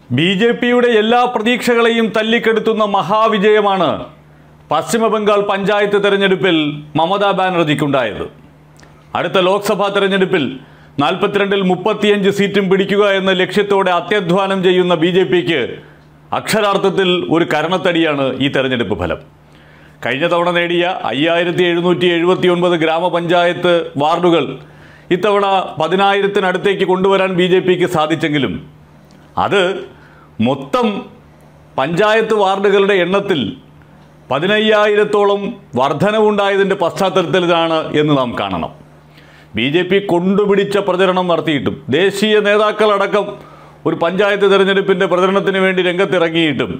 B J പിയുടെ എല്ലാ പ്രതീക്ഷകളെയും തല്ലിക്കെടുത്തുന്ന മഹാവിജയമാണ് പശ്ചിമ ബംഗാൾ പഞ്ചായത്ത് തെരഞ്ഞെടുപ്പിൽ മമതാ ബാനർജിക്കുണ്ടായത് അടുത്ത ലോക്സഭാ തെരഞ്ഞെടുപ്പിൽ നാൽപ്പത്തിരണ്ടിൽ മുപ്പത്തിയഞ്ച് സീറ്റും പിടിക്കുക എന്ന ലക്ഷ്യത്തോടെ അത്യധ്വാനം ചെയ്യുന്ന ബി ജെ പിക്ക് അക്ഷരാർത്ഥത്തിൽ ഒരു കരണത്തടിയാണ് ഈ തെരഞ്ഞെടുപ്പ് ഫലം കഴിഞ്ഞ തവണ നേടിയ അയ്യായിരത്തി എഴുന്നൂറ്റി എഴുപത്തി ഒൻപത് ഗ്രാമപഞ്ചായത്ത് വാർഡുകൾ ഇത്തവണ പതിനായിരത്തിനടുത്തേക്ക് കൊണ്ടുവരാൻ ബി ജെ പിക്ക് സാധിച്ചെങ്കിലും അത് മൊത്തം പഞ്ചായത്ത് വാർഡുകളുടെ എണ്ണത്തിൽ പതിനയ്യായിരത്തോളം വർധനവുണ്ടായതിൻ്റെ പശ്ചാത്തലത്തിലാണ് എന്ന് നാം കാണണം ബി ജെ പി കൊണ്ടുപിടിച്ച പ്രചരണം നടത്തിയിട്ടും ദേശീയ നേതാക്കളടക്കം ഒരു പഞ്ചായത്ത് തെരഞ്ഞെടുപ്പിൻ്റെ പ്രചരണത്തിന് വേണ്ടി രംഗത്തിറങ്ങിയിട്ടും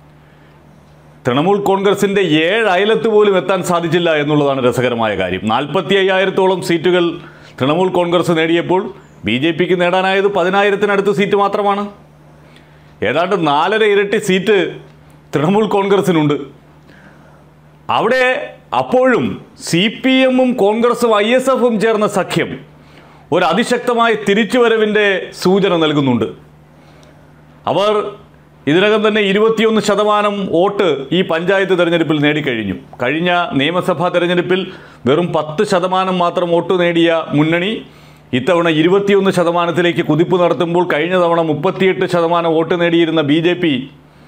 തൃണമൂൽ കോൺഗ്രസിൻ്റെ ഏഴ് അയലത്ത് പോലും എത്താൻ സാധിച്ചില്ല എന്നുള്ളതാണ് രസകരമായ കാര്യം നാൽപ്പത്തി അയ്യായിരത്തോളം സീറ്റുകൾ തൃണമൂൽ കോൺഗ്രസ് നേടിയപ്പോൾ ബി ജെ പിക്ക് നേടാനായത് പതിനായിരത്തിനടുത്ത് സീറ്റ് മാത്രമാണ് ഏതാണ്ട് നാലര ഇരട്ടി സീറ്റ് തൃണമൂൽ കോൺഗ്രസിനുണ്ട് അവിടെ അപ്പോഴും സി പി എമ്മും കോൺഗ്രസും ഐ എസ് എഫും ചേർന്ന സഖ്യം ഒരു അതിശക്തമായ തിരിച്ചുവരവിൻ്റെ സൂചന നൽകുന്നുണ്ട് അവർ ഇതിനകം തന്നെ ഇരുപത്തിയൊന്ന് ശതമാനം വോട്ട് ഈ പഞ്ചായത്ത് തെരഞ്ഞെടുപ്പിൽ നേടിക്കഴിഞ്ഞു കഴിഞ്ഞ നിയമസഭാ തെരഞ്ഞെടുപ്പിൽ വെറും പത്ത് ശതമാനം മാത്രം വോട്ട് നേടിയ മുന്നണി ഇത്തവണ ഇരുപത്തിയൊന്ന് ശതമാനത്തിലേക്ക് കുതിപ്പ് നടത്തുമ്പോൾ കഴിഞ്ഞ തവണ മുപ്പത്തിയെട്ട് ശതമാനം വോട്ട് നേടിയിരുന്ന ബി ജെ പി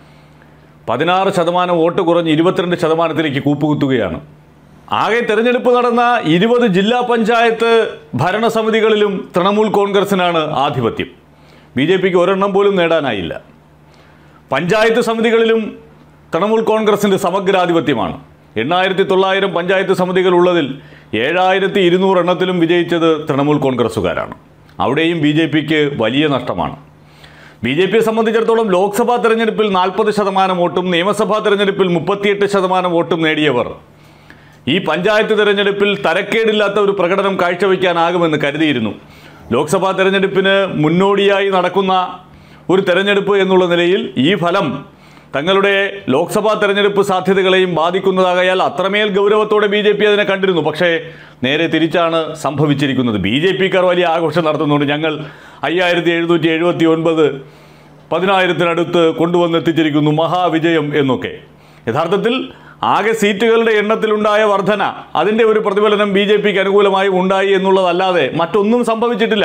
പതിനാറ് ശതമാനം വോട്ട് കുറഞ്ഞ് ഇരുപത്തിരണ്ട് ശതമാനത്തിലേക്ക് കൂപ്പുകുത്തുകയാണ് ആകെ തെരഞ്ഞെടുപ്പ് നടന്ന ഇരുപത് ജില്ലാ പഞ്ചായത്ത് ഭരണസമിതികളിലും തൃണമൂൽ കോൺഗ്രസിനാണ് ആധിപത്യം ബി ജെ പിക്ക് ഒരെണ്ണം പോലും നേടാനായില്ല പഞ്ചായത്ത് സമിതികളിലും തൃണമൂൽ കോൺഗ്രസിൻ്റെ സമഗ്രാധിപത്യമാണ് എണ്ണായിരത്തി തൊള്ളായിരം പഞ്ചായത്ത് സമിതികൾ ഉള്ളതിൽ ഏഴായിരത്തി ഇരുന്നൂറ് എണ്ണത്തിലും വിജയിച്ചത് തൃണമൂൽ കോൺഗ്രസ്സുകാരാണ് അവിടെയും ബി ജെ പിക്ക് വലിയ നഷ്ടമാണ് ബി ജെ പിയെ സംബന്ധിച്ചിടത്തോളം ലോക്സഭാ തെരഞ്ഞെടുപ്പിൽ നാൽപ്പത് ശതമാനം വോട്ടും നിയമസഭാ തെരഞ്ഞെടുപ്പിൽ മുപ്പത്തിയെട്ട് ശതമാനം വോട്ടും നേടിയവർ ഈ പഞ്ചായത്ത് തെരഞ്ഞെടുപ്പിൽ തരക്കേടില്ലാത്ത ഒരു പ്രകടനം കാഴ്ചവെക്കാനാകുമെന്ന് കരുതിയിരുന്നു ലോക്സഭാ തെരഞ്ഞെടുപ്പിന് മുന്നോടിയായി നടക്കുന്ന ഒരു തെരഞ്ഞെടുപ്പ് എന്നുള്ള നിലയിൽ ഈ ഫലം തങ്ങളുടെ ലോക്സഭാ തെരഞ്ഞെടുപ്പ് സാധ്യതകളെയും ബാധിക്കുന്നതാകയാൽ അത്രമേൽ ഗൗരവത്തോടെ ബി ജെ പി അതിനെ കണ്ടിരുന്നു പക്ഷേ നേരെ തിരിച്ചാണ് സംഭവിച്ചിരിക്കുന്നത് ബി ജെ പിക്കാർ വലിയ ആഘോഷം നടത്തുന്നുണ്ട് ഞങ്ങൾ അയ്യായിരത്തി എഴുന്നൂറ്റി എഴുപത്തി ഒൻപത് പതിനായിരത്തിനടുത്ത് കൊണ്ടുവന്നെത്തിച്ചിരിക്കുന്നു മഹാവിജയം എന്നൊക്കെ യഥാർത്ഥത്തിൽ ആകെ സീറ്റുകളുടെ എണ്ണത്തിലുണ്ടായ വർധന അതിൻ്റെ ഒരു പ്രതിഫലനം ബി ജെ പിക്ക് അനുകൂലമായി ഉണ്ടായി എന്നുള്ളതല്ലാതെ മറ്റൊന്നും സംഭവിച്ചിട്ടില്ല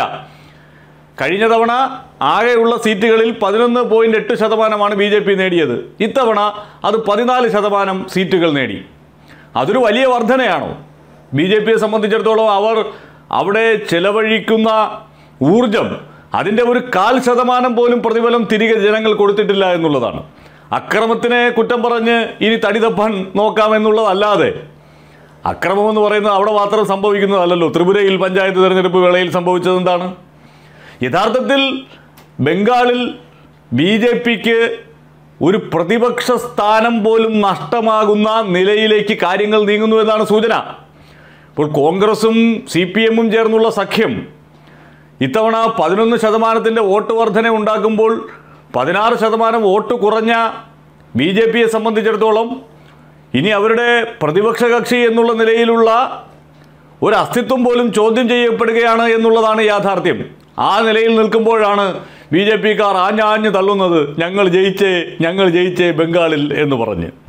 കഴിഞ്ഞ തവണ ആകെയുള്ള സീറ്റുകളിൽ പതിനൊന്ന് പോയിന്റ് എട്ട് ശതമാനമാണ് ബി ജെ പി നേടിയത് ഇത്തവണ അത് പതിനാല് ശതമാനം സീറ്റുകൾ നേടി അതൊരു വലിയ വർധനയാണോ ബി ജെ പിയെ സംബന്ധിച്ചിടത്തോളം അവർ അവിടെ ചെലവഴിക്കുന്ന ഊർജം അതിൻ്റെ ഒരു കാൽ ശതമാനം പോലും പ്രതിഫലം തിരികെ ജനങ്ങൾ കൊടുത്തിട്ടില്ല എന്നുള്ളതാണ് അക്രമത്തിനെ കുറ്റം പറഞ്ഞ് ഇനി തടി തപ്പാൻ നോക്കാമെന്നുള്ളതല്ലാതെ അക്രമം എന്ന് പറയുന്നത് അവിടെ മാത്രം സംഭവിക്കുന്നതല്ലല്ലോ ത്രിപുരയിൽ പഞ്ചായത്ത് തെരഞ്ഞെടുപ്പ് വേളയിൽ സംഭവിച്ചത് എന്താണ് യഥാർത്ഥത്തിൽ ബംഗാളിൽ ബി ജെ പിക്ക് ഒരു പ്രതിപക്ഷ സ്ഥാനം പോലും നഷ്ടമാകുന്ന നിലയിലേക്ക് കാര്യങ്ങൾ നീങ്ങുന്നു എന്നാണ് സൂചന ഇപ്പോൾ കോൺഗ്രസും സി പി എമ്മും ചേർന്നുള്ള സഖ്യം ഇത്തവണ പതിനൊന്ന് ശതമാനത്തിൻ്റെ വോട്ട് വർധന ഉണ്ടാക്കുമ്പോൾ പതിനാറ് ശതമാനം വോട്ട് കുറഞ്ഞ ബി ജെ പിയെ സംബന്ധിച്ചിടത്തോളം ഇനി അവരുടെ പ്രതിപക്ഷ കക്ഷി എന്നുള്ള നിലയിലുള്ള ഒരു അസ്തിത്വം പോലും ചോദ്യം ചെയ്യപ്പെടുകയാണ് എന്നുള്ളതാണ് യാഥാർത്ഥ്യം ആ നിലയിൽ നിൽക്കുമ്പോഴാണ് ബി ജെ പിക്കാർ ആഞ്ഞാഞ്ഞ് തള്ളുന്നത് ഞങ്ങൾ ജയിച്ചേ ഞങ്ങൾ ജയിച്ചേ ബംഗാളിൽ എന്ന് പറഞ്ഞ്